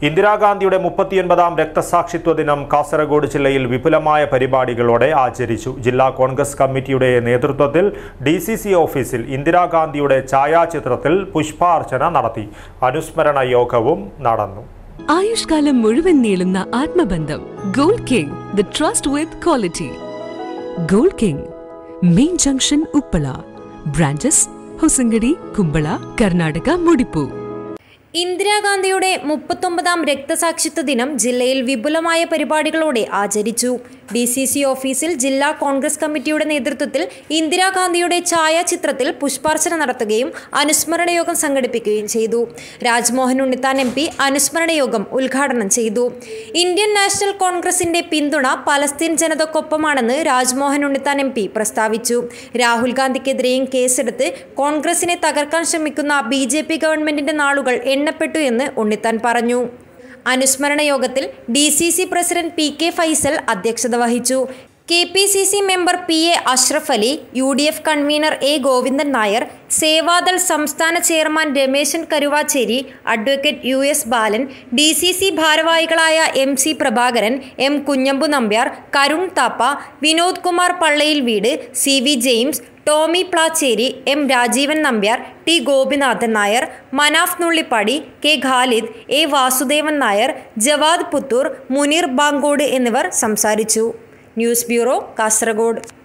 ഇന്ദിരാഗാന്ധിയുടെ മുപ്പത്തിയൊൻപതാം രക്തസാക്ഷിത്വ ദിനം കാസർഗോഡ് ജില്ലയിൽ വിപുലമായ പരിപാടികളോടെ ആചരിച്ചു ജില്ലാ കോൺഗ്രസ് കമ്മിറ്റിയുടെ നേതൃത്വത്തിൽ ഡി സി സി ഓഫീസിൽ ഇന്ദിരാഗാന്ധിയുടെ ഛായാചിത്രത്തിൽ പുഷ്പാർച്ചന നടത്തി അനുസ്മരണ യോഗവും നടന്നു ആയുഷ്കാലം മുഴുവൻ നീളുന്ന ആത്മബന്ധം gold king the trust with quality gold king main junction Uppala branches Hosangadi Kumbala Karnataka Mudipu ഇന്ദിരാഗാന്ധിയുടെ മുപ്പത്തൊമ്പതാം രക്തസാക്ഷിത്വ ദിനം ജില്ലയിൽ വിപുലമായ പരിപാടികളോടെ ആചരിച്ചു ഡി സി സി ഓഫീസിൽ ജില്ലാ കോൺഗ്രസ് കമ്മിറ്റിയുടെ നേതൃത്വത്തിൽ ഇന്ദിരാഗാന്ധിയുടെ ഛായാചിത്രത്തിൽ പുഷ്പാർച്ചന നടത്തുകയും അനുസ്മരണ യോഗം സംഘടിപ്പിക്കുകയും ചെയ്തു രാജ്മോഹൻ ഉണ്ണിത്താൻ എം പി അനുസ്മരണ യോഗം ഉദ്ഘാടനം ചെയ്തു ഇന്ത്യൻ നാഷണൽ കോൺഗ്രസിന്റെ പിന്തുണ പലസ്തീൻ ജനതക്കൊപ്പമാണെന്ന് രാജ്മോഹൻ ഉണ്ണിത്താൻ എം പി പ്രസ്താവിച്ചു രാഹുൽ ഗാന്ധിക്കെതിരെയും കേസെടുത്ത് കോൺഗ്രസിനെ തകർക്കാൻ ശ്രമിക്കുന്ന ബി ജെ പി ഗവൺമെന്റിന്റെ നാളുകൾ എണ്ണപ്പെട്ടു എന്ന് ഉണ്ണിത്താൻ പറഞ്ഞു അനുസ്മരണ യോഗത്തിൽ D C C president P K Faisal അധ്യക്ഷത വഹിച്ചു K P C C member P A Ashraf Ali U D F convener A Govindan Nair Sevadal സംസ്ഥാന chairman Rameshan Karuvacheri advocate U S Balan D C C ഭാരവാഹികളായ M C Prabhakaran M Kunhambu Nambiar Karun Thapa Vinod Kumar പള്ളയിൽ വീട് C V James Tomy Placheri M Rajeevan Nambiar T Gopinathan Nair Manaf Nullippadi K Khalid A Vasudevan Nair Jawad Puthur Muneer Bankod എന്നിവർ സംസാരിച്ചു news bureau Kasaragod